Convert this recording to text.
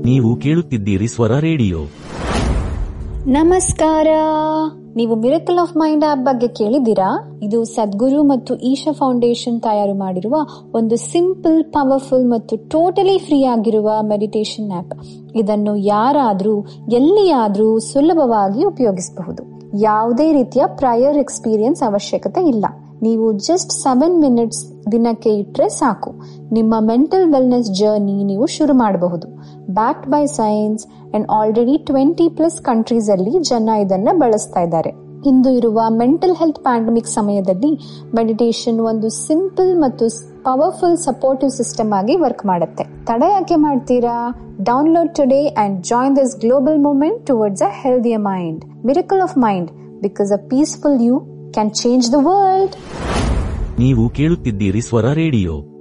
ನೀವು ಕೇಳುತ್ತಿದ್ದೀರಿ ಸ್ವರ ರೇಡಿಯೋ ನಮಸ್ಕಾರ ನೀವು ಮಿರಕಲ್ ಆಫ್ ಮೈಂಡ್ ಆಪ್ ಬಗ್ಗೆ ಕೇಳಿದ್ದೀರಾ ಇದು ಸದ್ಗುರು ಮತ್ತು ಈಶಾ ಫೌಂಡೇಶನ್ ತಯಾರು ಮಾಡಿರುವ ಒಂದು ಸಿಂಪಲ್ ಪವರ್ಫುಲ್ ಮತ್ತು ಟೋಟಲಿ ಫ್ರೀ ಆಗಿರುವ ಮೆಡಿಟೇಷನ್ ಆಪ್ ಇದನ್ನು ಯಾರಾದ್ರೂ ಎಲ್ಲಿಯಾದ್ರೂ ಸುಲಭವಾಗಿ ಉಪಯೋಗಿಸಬಹುದು ಯಾವುದೇ ರೀತಿಯ ಪ್ರಯರ್ ಎಕ್ಸ್ಪೀರಿಯನ್ಸ್ ಅವಶ್ಯಕತೆ ಇಲ್ಲ ನೀವು ಜಸ್ಟ್ ಸೆವೆನ್ ಮಿನಿಟ್ಸ್ ದಿನಕ್ಕೆ ಇಟ್ರೆ ಸಾಕು ನಿಮ್ಮ ಮೆಂಟಲ್ ವೆಲ್ನೆಸ್ ಜರ್ನಿ ನೀವು ಶುರು ಮಾಡಬಹುದು backed by science and already twenty plus countries ಅಲ್ಲಿ ಜನ ಇದನ್ನ ಬಳಸ್ತಾ ಇದ್ದಾರೆ ಇಂದು ಇರುವ ಮೆಂಟಲ್ ಹೆಲ್ತ್ ಪ್ಯಾಂಡಮಿಕ್ ಸಮಯದಲ್ಲಿ ಮೆಡಿಟೇಷನ್ ಒಂದು ಸಿಂಪಲ್ ಮತ್ತು ಪವರ್ಫುಲ್ ಸಪೋರ್ಟಿವ್ ಸಿಸ್ಟಮ್ ಆಗಿ ವರ್ಕ್ ಮಾಡುತ್ತೆ ತಡ ಯಾಕೆ ಮಾಡ್ತೀರಾ download today and join this global movement towards a healthier mind miracle of mind because a peaceful you can change the world ನೀವು ಕೇಳುತ್ತಿದ್ದೀರಿ ಸ್ವರ ರೇಡಿಯೋ